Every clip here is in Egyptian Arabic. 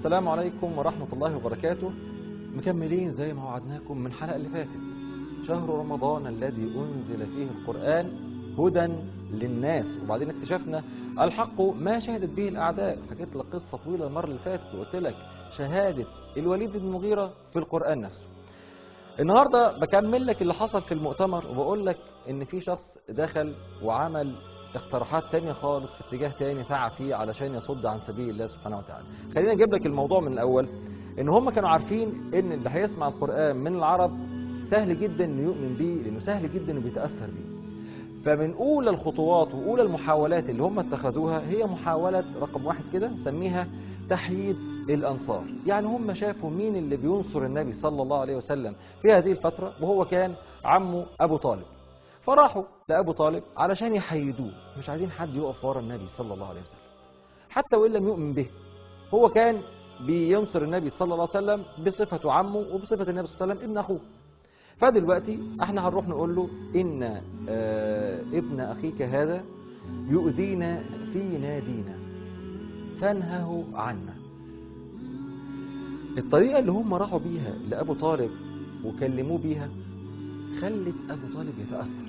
السلام عليكم ورحمة الله وبركاته مكملين زي ما وعدناكم من الحلقة اللي فاتت شهر رمضان الذي أنزل فيه القرآن هدى للناس وبعدين اكتشفنا الحق ما شهدت به الأعداء حكيت لك قصة طويلة المرة اللي فاتت وقلت لك شهادة الوليد بن المغيرة في القرآن نفسه النهاردة بكمل لك اللي حصل في المؤتمر وبقول لك ان في شخص دخل وعمل اقتراحات تانية خالص في اتجاه تاني سعى فيه علشان يصد عن سبيل الله سبحانه وتعالى خلينا اجيب لك الموضوع من الاول ان هم كانوا عارفين ان اللي هيسمع القرآن من العرب سهل جدا انه يؤمن بيه لانه سهل جدا انه بيتأثر بيه فمن اولى الخطوات واولى المحاولات اللي هم اتخذوها هي محاولة رقم واحد كده نسميها تحييد الانصار يعني هم شافوا مين اللي بينصر النبي صلى الله عليه وسلم في هذه الفترة وهو كان عمه ابو طالب فراحوا لابو طالب علشان يحيدوه مش عايزين حد يقف ورا النبي صلى الله عليه وسلم حتى وان لم يؤمن به هو كان بينصر النبي صلى الله عليه وسلم بصفته عمه وبصفة النبي صلى الله عليه وسلم ابن اخوه فدلوقتي احنا هنروح نقول له ان آه ابن اخيك هذا يؤذينا في نادينا فانهه عنا الطريقة اللي هم راحوا بيها لأبو طالب وكلموه بيها خلت أبو طالب يتأثر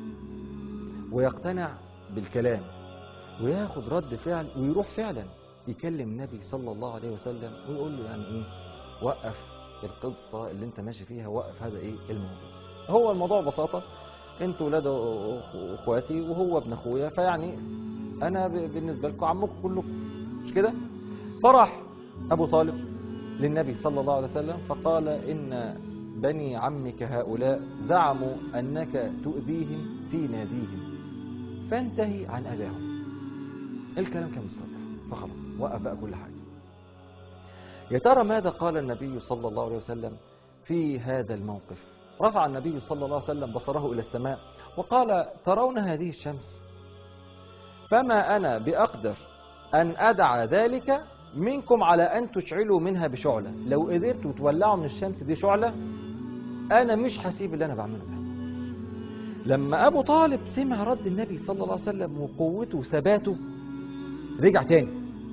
ويقتنع بالكلام وياخد رد فعل ويروح فعلا يكلم النبي صلى الله عليه وسلم ويقول له يعني ايه وقف القصة اللي انت ماشي فيها وقف هذا ايه الموضوع هو الموضوع ببساطة انتوا ولاد اخواتي وهو ابن اخويا فيعني انا بالنسبة لكم عمكم كلكم مش كده فراح ابو طالب للنبي صلى الله عليه وسلم فقال ان بني عمك هؤلاء زعموا انك تؤذيهم في ناديهم فانتهي عن اذاهم الكلام كان مصرح فخلاص وقف بقى كل حاجة يا ترى ماذا قال النبي صلى الله عليه وسلم في هذا الموقف رفع النبي صلى الله عليه وسلم بصره إلى السماء وقال ترون هذه الشمس فما أنا بأقدر أن أدع ذلك منكم على أن تشعلوا منها بشعلة لو قدرتوا تولعوا من الشمس دي شعلة أنا مش هسيب اللي أنا بعمله ده لما أبو طالب سمع رد النبي صلى الله عليه وسلم وقوته وثباته رجع تاني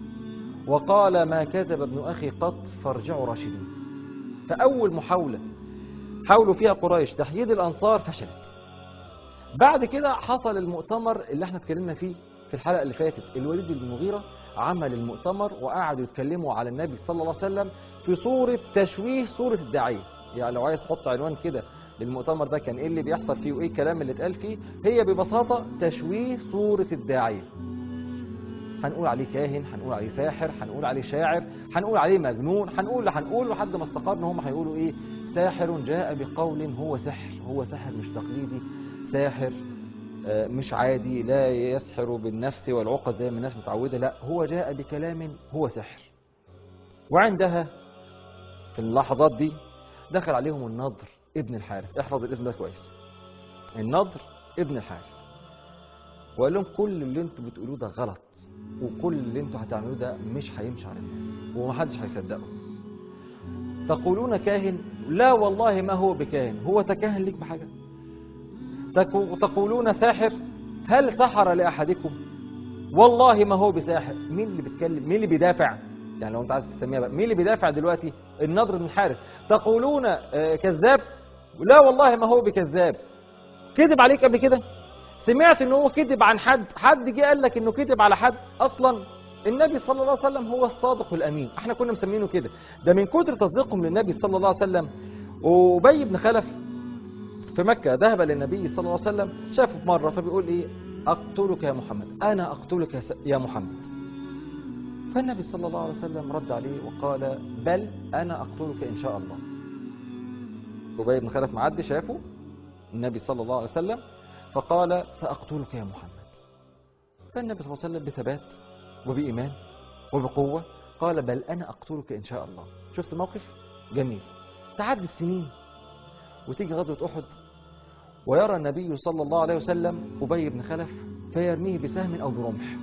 وقال ما كذب ابن أخي قط فارجعوا راشدين فأول محاولة حاولوا فيها قريش تحييد الأنصار فشلت بعد كده حصل المؤتمر اللي احنا اتكلمنا فيه في الحلقة اللي فاتت الوليد بن المغيرة عمل المؤتمر وقعدوا يتكلموا على النبي صلى الله عليه وسلم في صورة تشويه صورة الداعية يعني لو عايز تحط عنوان كده للمؤتمر ده كان ايه اللي بيحصل فيه وايه الكلام اللي اتقال فيه هي ببساطة تشويه صورة الداعية هنقول عليه كاهن هنقول عليه ساحر هنقول عليه شاعر هنقول عليه مجنون هنقول هنقول لحد ما استقر ان هم هيقولوا ايه ساحر جاء بقول هو سحر هو سحر مش تقليدي ساحر مش عادي لا يسحر بالنفس والعقد زي ما الناس متعوده لا هو جاء بكلام هو سحر وعندها في اللحظات دي دخل عليهم النضر ابن الحارث احفظ الاسم ده كويس النضر ابن الحارث وقال لهم كل اللي انتوا بتقولوه ده غلط وكل اللي انتوا هتعملوه ده مش هيمشي على الناس ومحدش هيصدقه تقولون كاهن لا والله ما هو بكاهن هو تكهن لك بحاجة تقولون ساحر هل سحر لأحدكم والله ما هو بساحر مين اللي بيتكلم مين اللي بيدافع يعني لو انت عايز تسميها بقى مين اللي بيدافع دلوقتي النضر بن الحارث تقولون آه كذاب لا والله ما هو بكذاب كذب عليك قبل كده سمعت ان هو كذب عن حد حد جه قال لك انه كذب على حد اصلا النبي صلى الله عليه وسلم هو الصادق الامين احنا كنا مسمينه كده ده من كتر تصديقهم للنبي صلى الله عليه وسلم وابي بن خلف في مكة ذهب للنبي صلى الله عليه وسلم شافه في مرة فبيقول ايه اقتلك يا محمد انا اقتلك يا محمد فالنبي صلى الله عليه وسلم رد عليه وقال بل انا اقتلك ان شاء الله ابي بن خلف معدي شافه النبي صلى الله عليه وسلم فقال سأقتلك يا محمد فالنبي صلى الله عليه وسلم بثبات وبإيمان وبقوة قال بل أنا أقتلك إن شاء الله شفت موقف جميل تعدي السنين وتيجي غزوة أحد ويرى النبي صلى الله عليه وسلم أبي بن خلف فيرميه بسهم أو برمح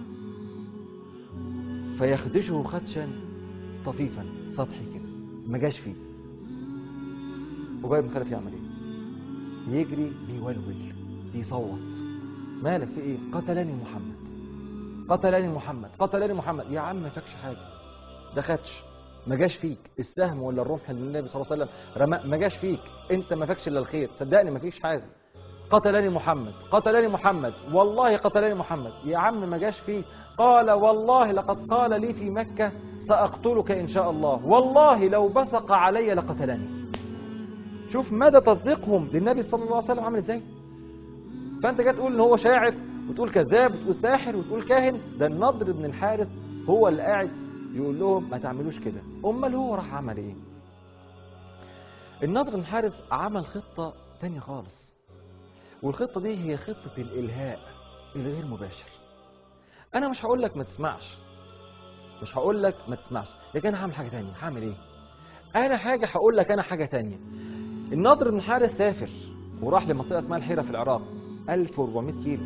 فيخدشه خدشا طفيفا سطحي كده ما جاش فيه أبي بن خلف يعمل ايه يجري بيولول بيصوت مالك في ايه قتلني محمد قتلني محمد قتلني محمد يا عم ما فاكش حاجه ده خدش ما جاش فيك السهم ولا الرمح اللي النبي صلى الله عليه وسلم رمى ما جاش فيك انت ما فاكش الا الخير صدقني ما فيش حاجه قتلني محمد قتلني محمد والله قتلني محمد يا عم ما جاش فيك قال والله لقد قال لي في مكة سأقتلك إن شاء الله والله لو بصق علي لقتلني شوف مدى تصديقهم للنبي صلى الله عليه وسلم عامل ازاي فانت جاي تقول ان هو شاعر وتقول كذاب وتقول ساحر وتقول كاهن ده النضر بن الحارث هو اللي قاعد يقول لهم ما تعملوش كده امال هو راح عمل ايه النضر بن الحارث عمل خطة تانية خالص والخطة دي هي خطة الإلهاء الغير مباشر أنا مش هقول لك ما تسمعش مش هقول لك ما تسمعش لكن أنا هعمل حاجة تانية هعمل إيه؟ أنا حاجة هقول لك أنا حاجة تانية النضر بن حارث سافر وراح لمنطقة اسمها الحيرة في العراق 1400 كيلو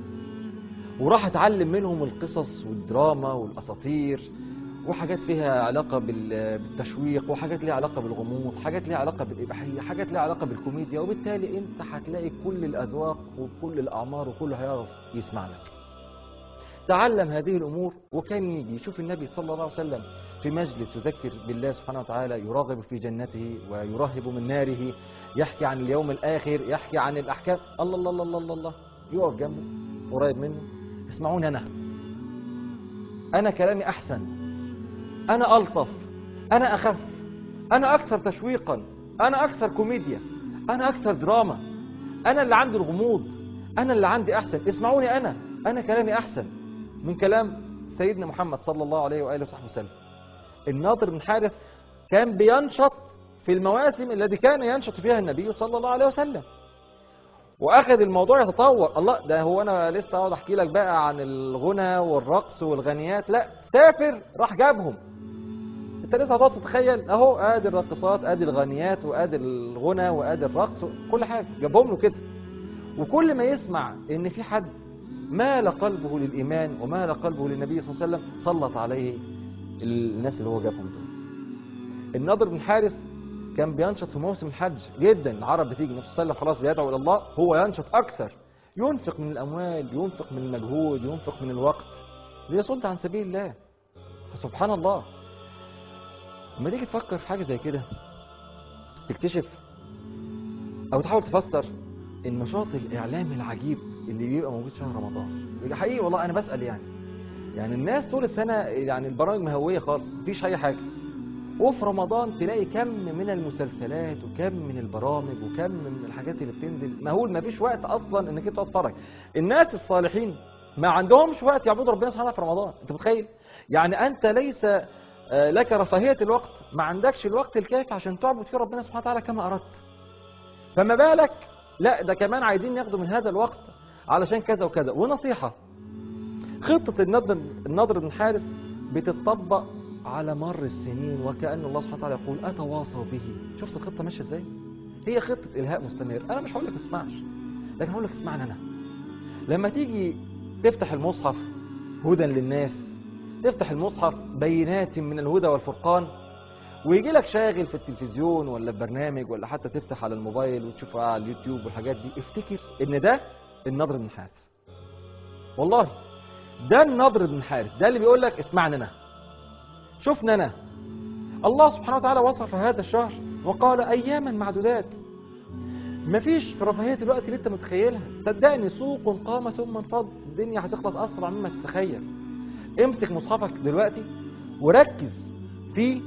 وراح اتعلم منهم القصص والدراما والاساطير وحاجات فيها علاقة بال- بالتشويق وحاجات ليها علاقة بالغموض حاجات ليها علاقة بالإباحية حاجات ليها علاقة بالكوميديا وبالتالي انت هتلاقي كل الأذواق وكل الأعمار وكله هيعرف يسمع لك تعلم هذه الأمور وكان يجي يشوف النبي صلى الله عليه وسلم في مجلس يذكر بالله سبحانه وتعالى يراغب في جنته ويرهب من ناره يحكي عن اليوم الآخر يحكي عن الأحكام الله الله الله الله الله, الله. يقف جنبه قريب منه اسمعوني أنا أنا كلامي أحسن أنا ألطف أنا أخف أنا أكثر تشويقا أنا أكثر كوميديا أنا أكثر دراما أنا اللي عندي الغموض أنا اللي عندي أحسن اسمعوني أنا أنا كلامي أحسن من كلام سيدنا محمد صلى الله عليه وآله وصحبه وسلم الناظر بن حارث كان بينشط في المواسم التي كان ينشط فيها النبي صلى الله عليه وسلم واخذ الموضوع يتطور الله ده هو انا لسه اقعد احكي لك بقى عن الغنى والرقص والغنيات لا سافر راح جابهم انت لسه هتقعد تتخيل اهو ادي الراقصات ادي الغنيات وادي الغنى وادي الرقص كل حاجه جابهم له كده وكل ما يسمع ان في حد مال قلبه للايمان ومال قلبه للنبي صلى الله عليه وسلم سلط عليه الناس اللي هو جابهم دول النضر بن حارث كان بينشط في موسم الحج جدا العرب بتيجي النبي صلى الله عليه وسلم خلاص بيدعو الى الله هو ينشط اكثر ينفق من الاموال ينفق من المجهود ينفق من الوقت ليصد عن سبيل الله فسبحان الله لما تيجي تفكر في حاجه زي كده تكتشف او تحاول تفسر النشاط الاعلامي العجيب اللي بيبقى موجود في شهر رمضان يبقى حقيقي والله انا بسال يعني يعني الناس طول السنه يعني البرامج مهويه خالص مفيش اي حاجه وفي رمضان تلاقي كم من المسلسلات وكم من البرامج وكم من الحاجات اللي بتنزل مهول ما فيش وقت اصلا انك انت تتفرج الناس الصالحين ما عندهمش وقت يعبدوا ربنا سبحانه في رمضان انت متخيل يعني انت ليس آه، لك رفاهيه الوقت ما عندكش الوقت الكافي عشان تعبد فيه ربنا سبحانه وتعالى كما اردت فما بالك لا ده كمان عايزين ياخدوا من هذا الوقت علشان كذا وكذا ونصيحه خطه النضر النضر بن حارث بتطبق على مر السنين وكأن الله سبحانه وتعالى يقول أتواصوا به شفت الخطة ماشية ازاي هي خطة إلهاء مستمر أنا مش هقول لك ما تسمعش لكن هقول لك اسمعني أنا لما تيجي تفتح المصحف هدى للناس تفتح المصحف بينات من الهدى والفرقان ويجي لك شاغل في التلفزيون ولا في برنامج ولا حتى تفتح على الموبايل وتشوف على اليوتيوب والحاجات دي افتكر ان ده النضر بن حارث والله ده النضر بن حارث ده اللي بيقول لك اسمعني انا شفنا انا الله سبحانه وتعالى وصف هذا الشهر وقال اياما معدودات مفيش في رفاهيه الوقت اللي انت متخيلها صدقني سوق قام ثم انفض الدنيا هتخلص اسرع مما تتخيل امسك مصحفك دلوقتي وركز في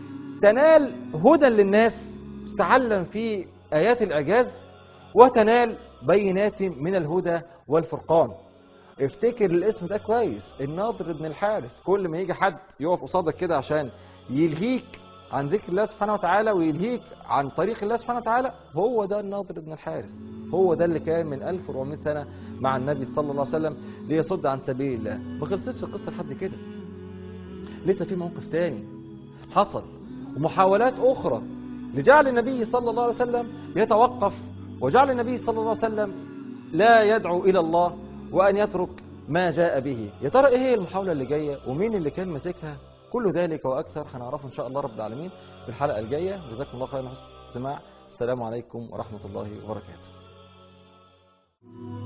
تنال هدى للناس تتعلم فيه ايات الاعجاز وتنال بينات من الهدى والفرقان افتكر الاسم ده كويس الناظر بن الحارث كل ما يجي حد يقف قصادك كده عشان يلهيك عن ذكر الله سبحانه وتعالى ويلهيك عن طريق الله سبحانه وتعالى هو ده الناظر بن الحارث هو ده اللي كان من 1400 سنة مع النبي صلى الله عليه وسلم ليصد عن سبيل الله ما خلصتش القصة لحد كده لسه في موقف تاني حصل ومحاولات أخرى لجعل النبي صلى الله عليه وسلم يتوقف وجعل النبي صلى الله عليه وسلم لا يدعو إلى الله وأن يترك ما جاء به يا ترى إيه هي المحاولة اللي جاية ومين اللي كان ماسكها كل ذلك وأكثر هنعرفه إن شاء الله رب العالمين في الحلقة الجاية جزاكم الله خيرا حسن الاستماع السلام عليكم ورحمة الله وبركاته